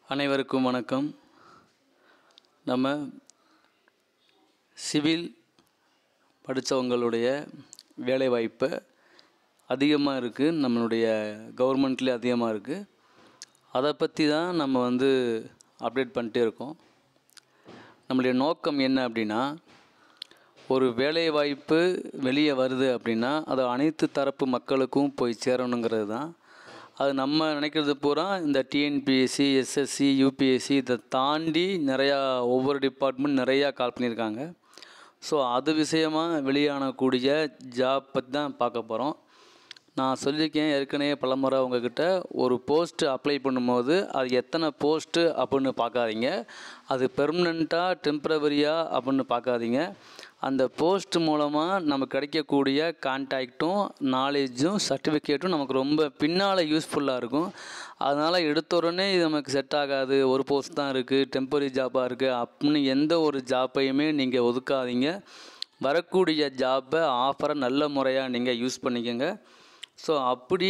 அனைவருக்கும் வணக்கம் நம்ம சிவில் படித்தவங்களுடைய வேலைவாய்ப்பு அதிகமாக இருக்குது நம்மளுடைய கவர்மெண்ட்லேயே அதிகமாக இருக்குது அதை பற்றி தான் நம்ம வந்து அப்டேட் பண்ணிட்டே இருக்கோம் நம்மளுடைய நோக்கம் என்ன அப்படின்னா ஒரு வேலைவாய்ப்பு வெளியே வருது அப்படின்னா அது அனைத்து தரப்பு மக்களுக்கும் போய் சேரணுங்கிறது தான் அது நம்ம நினைக்கிறது பூரா இந்த டிஎன்பிஎஸ்சி எஸ்எஸ்சி யூபிஎஸ்சி இதை தாண்டி நிறையா ஒவ்வொரு டிபார்ட்மெண்ட் நிறையா கால் பண்ணியிருக்காங்க ஸோ அது விஷயமாக வெளியானக்கூடிய ஜாப் பற்றி தான் பார்க்க போகிறோம் நான் சொல்லியிருக்கேன் ஏற்கனவே பலமுறை உங்ககிட்ட ஒரு போஸ்ட்டு அப்ளை பண்ணும்போது அது எத்தனை போஸ்ட்டு அப்படின்னு பார்க்காதீங்க அது பெர்மனண்ட்டாக டெம்ப்ரவரியாக அப்படின்னு பார்க்காதீங்க அந்த போஸ்ட் மூலமாக நமக்கு கிடைக்கக்கூடிய கான்டாக்டும் நாலேஜும் சர்டிஃபிகேட்டும் நமக்கு ரொம்ப பின்னால் யூஸ்ஃபுல்லாக இருக்கும் அதனால் எடுத்த உடனே இது நமக்கு செட் ஆகாது ஒரு போஸ்ட் தான் இருக்குது டெம்பரரி ஜாப்பாக இருக்குது அப்படின்னு எந்த ஒரு ஜாப்பையுமே நீங்கள் ஒதுக்காதீங்க வரக்கூடிய ஜாப்பை ஆஃபரை நல்ல முறையாக நீங்கள் யூஸ் பண்ணிக்கோங்க ஸோ அப்படி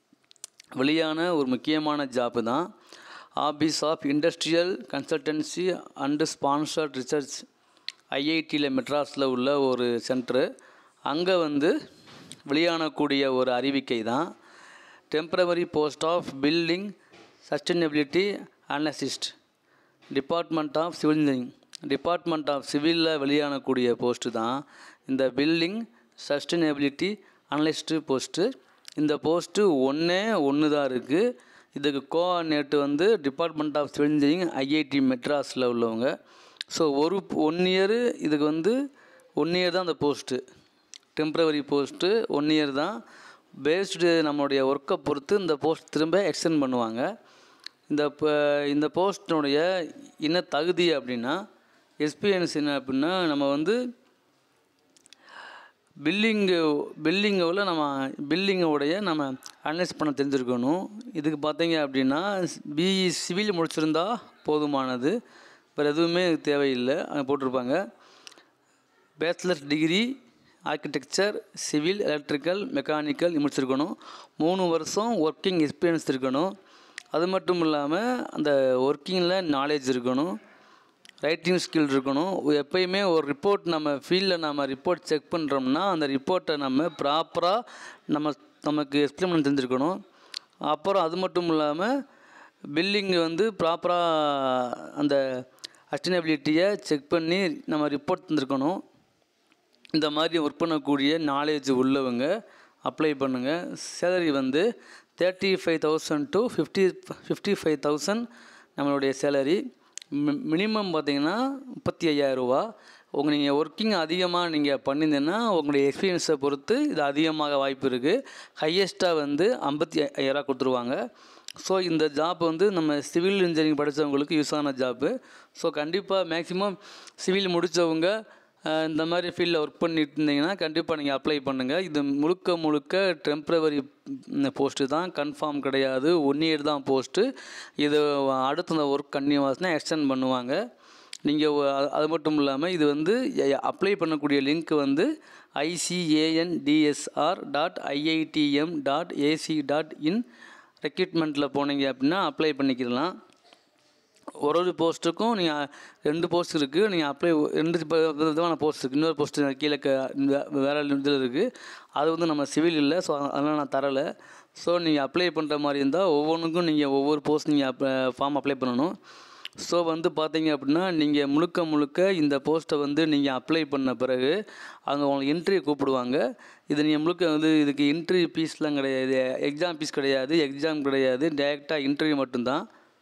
வெளியான ஒரு முக்கியமான ஜாப்பு தான் office of industrial consultancy and sponsored research ஐஐடியில் மெட்ராஸில் உள்ள ஒரு சென்ட்ரு அங்கே வந்து வெளியானக்கூடிய ஒரு அறிவிக்கை தான் temporary post of building sustainability analyst department of civil engineering department of சிவிலில் வெளியானக்கூடிய போஸ்ட்டு தான் இந்த பில்டிங் சஸ்டைனபிலிட்டி அனலிஸ்ட்டு போஸ்ட்டு இந்த போஸ்ட்டு ஒன்றே ஒன்று தான் இருக்குது இதுக்கு கோஆர்டினேட்டு வந்து department of civil engineering IIT மெட்ராஸில் உள்ளவங்க ஸோ ஒரு ஒன் இயரு இதுக்கு வந்து ஒன் இயர் தான் அந்த post temporary post one year தான் பேஸ்டு நம்மளுடைய ஒர்க்கை பொறுத்து இந்த போஸ்ட் திரும்ப எக்ஸ்டெண்ட் பண்ணுவாங்க இந்த இப்போ இந்த போஸ்டினுடைய என்ன தகுதி அப்படின்னா எக்ஸ்பீரியன்ஸ் என்ன அப்படின்னா நம்ம வந்து பில்லிங்கு பில்லிங்கோட நம்ம பில்லிங்கோடைய நம்ம அனலைஸ் பண்ண தெரிஞ்சிருக்கணும் இதுக்கு பார்த்தீங்க அப்படின்னா பிஇ சிவில் முடிச்சிருந்தா போதுமானது வேறு எதுவுமே தேவையில்லை அங்கே போட்டிருப்பாங்க bachelors degree architecture civil electrical mechanical முடிச்சிருக்கணும் மூணு வருஷம் ஒர்க்கிங் எக்ஸ்பீரியன்ஸ் இருக்கணும் அது மட்டும் இல்லாமல் அந்த ஒர்க்கிங்கில் நாலேஜ் இருக்கணும் ரைட்டிங் ஸ்கில் இருக்கணும் எப்பயுமே ஒரு ரிப்போர்ட் நம்ம ஃபீல்டில் நம்ம ரிப்போர்ட் செக் பண்ணுறோம்னா அந்த ரிப்போர்ட்டை நம்ம ப்ராப்பராக நம்ம நமக்கு எக்ஸ்பிளைன் பண்ண தெரிஞ்சிருக்கணும் அப்புறம் அது மட்டும் இல்லாமல் பில்லிங் வந்து ப்ராப்பராக அந்த அஸ்டைனபிலிட்டியை செக் பண்ணி நம்ம ரிப்போர்ட் தந்திருக்கணும் இந்த மாதிரி ஒர்க் பண்ணக்கூடிய நாலேஜ் உள்ளவங்க அப்ளை பண்ணுங்கள் சேலரி வந்து thirty five thousand to fifty fifty five thousand நம்மளுடைய சேலரி மினிமம் பார்த்தீங்கன்னா முப்பத்தி ஐயாயிரரூவா உங்கள் நீங்கள் ஒர்க்கிங் அதிகமாக நீங்கள் பண்ணியிருந்தீங்கன்னா உங்களுடைய எக்ஸ்பீரியன்ஸை பொறுத்து இது அதிகமாக வாய்ப்பு இருக்குது ஹையஸ்ட்டாக வந்து ஐம்பத்தி ஐயாயிரரூவா கொடுத்துருவாங்க ஸோ இந்த ஜாப் வந்து நம்ம சிவில் இன்ஜினியரிங் படித்தவங்களுக்கு யூஸ் ஆன ஜாப்பு ஸோ கண்டிப்பாக மேக்ஸிமம் சிவில் முடித்தவங்க இந்த மாதிரி ஃபீல்டில் ஒர்க் பண்ணிட்டு இருந்தீங்கன்னா கண்டிப்பாக நீங்கள் அப்ளை பண்ணுங்கள் இது முழுக்க முழுக்க டெம்ப்ரவரி போஸ்ட்டு தான் கன்ஃபார்ம் கிடையாது ஒன் இயர் தான் போஸ்ட்டு இது அடுத்த அந்த ஒர்க் கன்னியூவாஸ்னால் எக்ஸ்டெண்ட் பண்ணுவாங்க நீங்கள் அது மட்டும் இல்லாமல் இது வந்து அப்ளை பண்ணக்கூடிய லிங்க் வந்து ICANDSR dot IITM dot AC dot in ரெக்ரூட்மெண்ட்டில் போனீங்க அப்படின்னா அப்ளை பண்ணிக்கலாம் ஒரு ஒரு போஸ்ட்டுக்கும் நீங்கள் ரெண்டு போஸ்ட் இருக்குது நீங்கள் அப்ளை ரெண்டு விதமான போஸ்ட் இருக்குது இன்னொரு போஸ்ட்டு கீழே வேறு இதில் இருக்குது அது வந்து நம்ம சிவில் இல்லை ஸோ அதனால் நான் தரலை ஸோ நீங்கள் அப்ளை பண்ணுற மாதிரி இருந்தால் ஒவ்வொன்றுக்கும் நீங்கள் ஒவ்வொரு போஸ்ட் நீங்கள் அப் ஃபார்ம் அப்ளை பண்ணணும் ஸோ வந்து பார்த்தீங்க அப்படின்னா நீங்கள் முழுக்க முழுக்க இந்த போஸ்ட்டை வந்து நீங்கள் அப்ளை பண்ண பிறகு அவங்க உங்களுக்கு இன்ட்ரி கூப்பிடுவாங்க இது நீங்கள் முழுக்க வந்து இதுக்கு இன்ட்ரி ஃபீஸ்லாம் கிடையாது எக்ஸாம் ஃபீஸ் கிடையாது எக்ஸாம் கிடையாது டேரெக்டாக இன்டர்வியூ மட்டும்தான்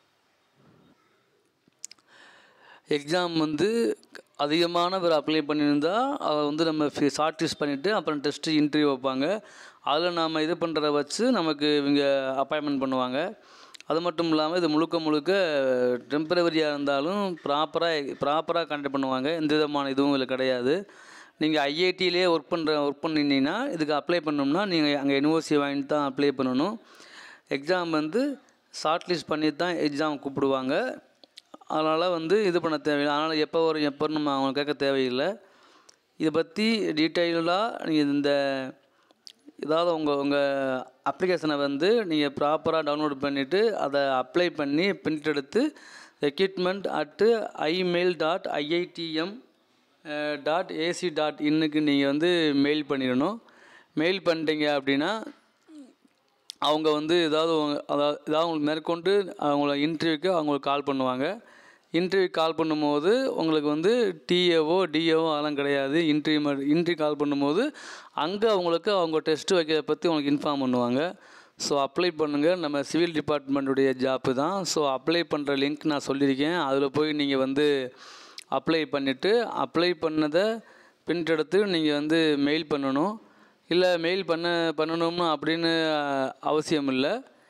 எக்ஸாம் வந்து அதிகமான பேர் அப்ளை பண்ணியிருந்தால் அதை வந்து நம்ம ஷார்ட் லிஸ்ட் பண்ணிவிட்டு அப்புறம் டெஸ்ட்டு இன்டர்வியூ வைப்பாங்க அதில் நாம் இது பண்ணுறத வச்சு நமக்கு இவங்க அப்பாயின்மெண்ட் பண்ணுவாங்க அது மட்டும் இல்லாமல் இது முழுக்க முழுக்க டெம்பரவரியாக இருந்தாலும் ப்ராப்பராக ப்ராப்பராக கண்டக்ட் பண்ணுவாங்க எந்த விதமான இதுவும் இதில் கிடையாது நீங்கள் ஐஐடியிலே ஒர்க் பண்ணுற ஒர்க் பண்ணினீங்கன்னா இதுக்கு அப்ளை பண்ணோம்னா நீங்கள் அங்கே யூனிவர்சிட்டி வாங்கிட்டு தான் அப்ளை பண்ணணும் எக்ஸாம் வந்து ஷார்ட் லிஸ்ட் பண்ணி தான் எக்ஸாம் கூப்பிடுவாங்க அதனால் வந்து இது பண்ண தேவையில்லை அதனால் எப்போ வரும் எப்போ நம்ம அவங்க கேட்க தேவையில்லை இதை பற்றி டீட்டெயிலாக நீங்கள் இந்த ஏதாவது உங்கள் உங்கள் அப்ளிகேஷனை வந்து நீங்கள் ப்ராப்பராக டவுன்லோட் பண்ணிவிட்டு அதை அப்ளை பண்ணி பிரிண்ட் எடுத்து equipment at imail dot IITM dot AC dot இன்னுக்கு நீங்கள் வந்து மெயில் பண்ணிடணும் மெயில் பண்ணிட்டீங்க அப்படின்னா அவங்க வந்து ஏதாவது உங்க- அதாவது ஏதாவது உங்களுக்கு மேற்கொண்டு அவங்கள இன்டர்வியூக்கு அவங்களுக்கு கால் பண்ணுவாங்க இன்டர்வியூ கால் பண்ணும்போது உங்களுக்கு வந்து டிஏஓ டிஏஓ அதெல்லாம் கிடையாது இன்டர்வியூ இன்டர்வியூ கால் பண்ணும்போது அங்கே அவங்களுக்கு அவங்க டெஸ்ட் வைக்கிறத பற்றி உங்களுக்கு இன்ஃபார்ம் பண்ணுவாங்க ஸோ அப்ளை பண்ணுங்கள் நம்ம சிவில் டிபார்ட்மெண்ட்டுடைய ஜாப்பு தான் ஸோ அப்ளை பண்ணுற லிங்க் நான் சொல்லியிருக்கேன் அதில் போய் நீங்கள் வந்து அப்ளை பண்ணிவிட்டு அப்ளை பண்ணதை பிரிண்ட் எடுத்து நீங்கள் வந்து மெயில் பண்ணணும் இல்லை மெயில் பண்ண பண்ணணும்னு அப்படின்னு அஹ், அவசியம் இல்லை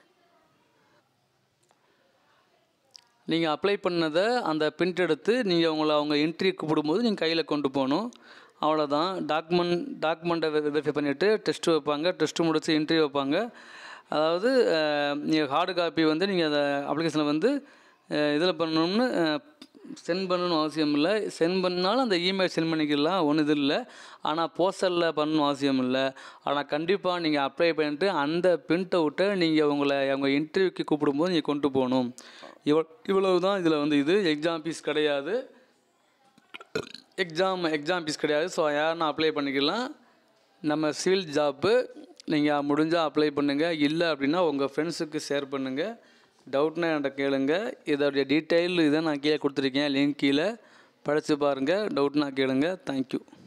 நீங்கள் அப்ளை பண்ணதை அந்த பிரிண்ட் எடுத்து நீங்கள் உங்களை அவங்க இன்ட்ரி கூப்பிடும்போது நீங்கள் கையில் கொண்டு போகணும் அவ்வளோதான் டாக்குமெண்ட் டாக்குமெண்ட்டை வெரிஃபை பண்ணிவிட்டு டெஸ்ட்டு வைப்பாங்க டெஸ்ட்டு முடிச்சு இன்ட்ரி வைப்பாங்க அதாவது நீங்கள் ஹார்டு காப்பி வந்து நீங்கள் அதை அப்ளிகேஷனில் வந்து இதில் பண்ணணும்னு சென்ட் பண்ணணும்னு அவசியம் இல்லை சென்ட் பண்ணாலும் அந்த இமெயில் சென்ட் பண்ணிக்கலாம் ஒன்றும் இது இல்லை ஆனால் போஸ்டரில் பண்ணணும் அவசியம் இல்லை ஆனால் கண்டிப்பாக நீங்கள் அப்ளை பண்ணிட்டு அந்த பிரிண்ட் அவுட்டை நீங்கள் உங்களை அவங்க இன்டர்வியூக்கு கூப்பிடும்போது நீங்கள் கொண்டு போகணும் இவ்வளோ இவ்வளவு தான் இதில் வந்து இது எக்ஸாம் ஃபீஸ் கிடையாது எக்ஸாம் எக்ஸாம் ஃபீஸ் கிடையாது ஸோ யாருன்னா அப்ளை பண்ணிக்கலாம் நம்ம சிவில் ஜாப்பு நீங்கள் முடிஞ்சால் அப்ளை பண்ணுங்கள் இல்லை அப்படின்னா உங்கள் ஃப்ரெண்ட்ஸுக்கு ஷேர் பண்ணுங்கள் டவுட்னா என்கிட்ட கேளுங்க இதோடைய டீட்டெயில் இதை நான் கீழே கொடுத்துருக்கேன் லிங்க் கீழே படித்து பாருங்கள் டவுட்னா கேளுங்க தேங்க்யூ